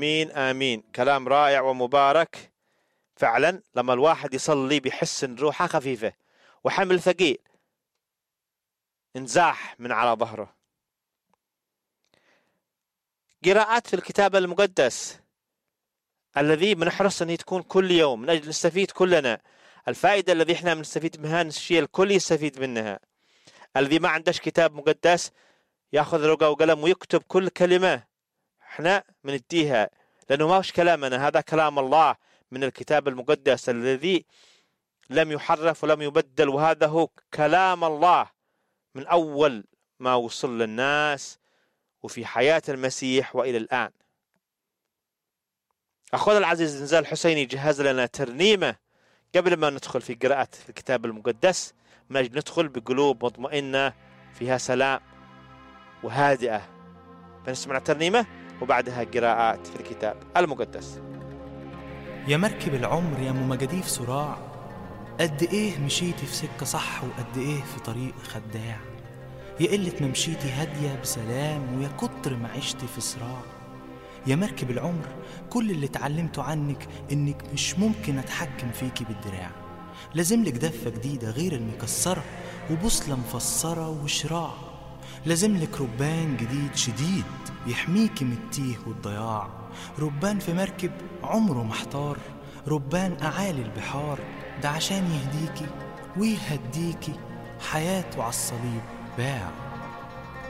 امين امين كلام رائع ومبارك فعلا لما الواحد يصلي بيحس ان روحه خفيفه وحمل ثقيل انزاح من على ظهره قراءات في الكتاب المقدس الذي بنحرص ان تكون كل يوم من اجل نستفيد كلنا الفائده الذي احنا بنستفيد منها الشيء الكل يستفيد منها الذي ما عندش كتاب مقدس ياخذ ورقه وقلم ويكتب كل كلمه احنا بنديها لانه ما هوش كلامنا هذا كلام الله من الكتاب المقدس الذي لم يحرف ولم يبدل وهذا هو كلام الله من اول ما وصل للناس وفي حياه المسيح والى الان اخونا العزيز نزال حسيني جهز لنا ترنيمه قبل ما ندخل في قراءة الكتاب المقدس من أجل ندخل بقلوب مطمئنة فيها سلام وهادئة فنسمع ترنيمة وبعدها قراءات في الكتاب المقدس يا مركب العمر يا ام مجاديف صراع قد ايه مشيتي في سكة صح وقد ايه في طريق خداع يا قلة ما مشيتي هادية بسلام ويا كتر ما عشتي في صراع يا مركب العمر كل اللي اتعلمته عنك انك مش ممكن اتحكم فيكي بالدراع لازم لك دفة جديدة غير المكسرة وبوصلة مفسرة وشراع لازم لك ربان جديد شديد يحميكي من التيه والضياع ربان في مركب عمره محتار ربان أعالي البحار ده عشان يهديكي ويهديكي حياته عالصليب باع